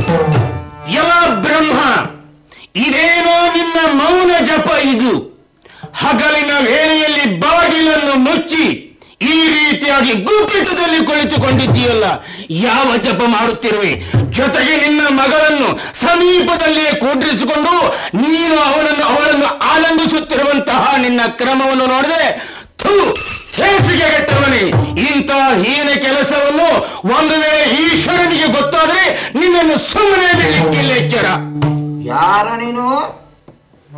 ಎಲ್ಲ ಬ್ರಹ್ಮ ಇದೇನೋ ನಿನ್ನ ಮೌನ ಜಪ ಇದು ಹಗಲಿನ ವೇಳೆಯಲ್ಲಿ ಬಾಗಿಲನ್ನು ಮುಚ್ಚಿ ಈ ರೀತಿಯಾಗಿ ಗುಪ್ಪಿತದಲ್ಲಿ ಕುಳಿತುಕೊಂಡಿದ್ದೀಯಲ್ಲ ಯಾವ ಜಪ ಮಾಡುತ್ತಿರುವೆ ಜೊತೆಗೆ ನಿನ್ನ ಮಗಳನ್ನು ಸಮೀಪದಲ್ಲಿಯೇ ಕೂಡ್ರಿಸಿಕೊಂಡು ನೀನು ಅವನನ್ನು ಅವಳನ್ನು ಆನಂದಿಸುತ್ತಿರುವಂತಹ ನಿನ್ನ ಕ್ರಮವನ್ನು ನೋಡಿದ್ರೆ ಥೂ ಹೇಸಿಗೆ ಗೆಟ್ಟವನೇ ಇಂಥ ಹೀನ ಕೆಲಸವನ್ನು ಒಂದು ವೇಳೆ ಈಶ್ವರನಿಗೆ ಗೊತ್ತಾದ್ರೆ ನಿನ್ನನ್ನು ಸುಮ್ಮನೆ ಬಿಡಲಿಕ್ಕಿಲ್ಲ ಎಚ್ಚರ ಯಾರ ನೀನು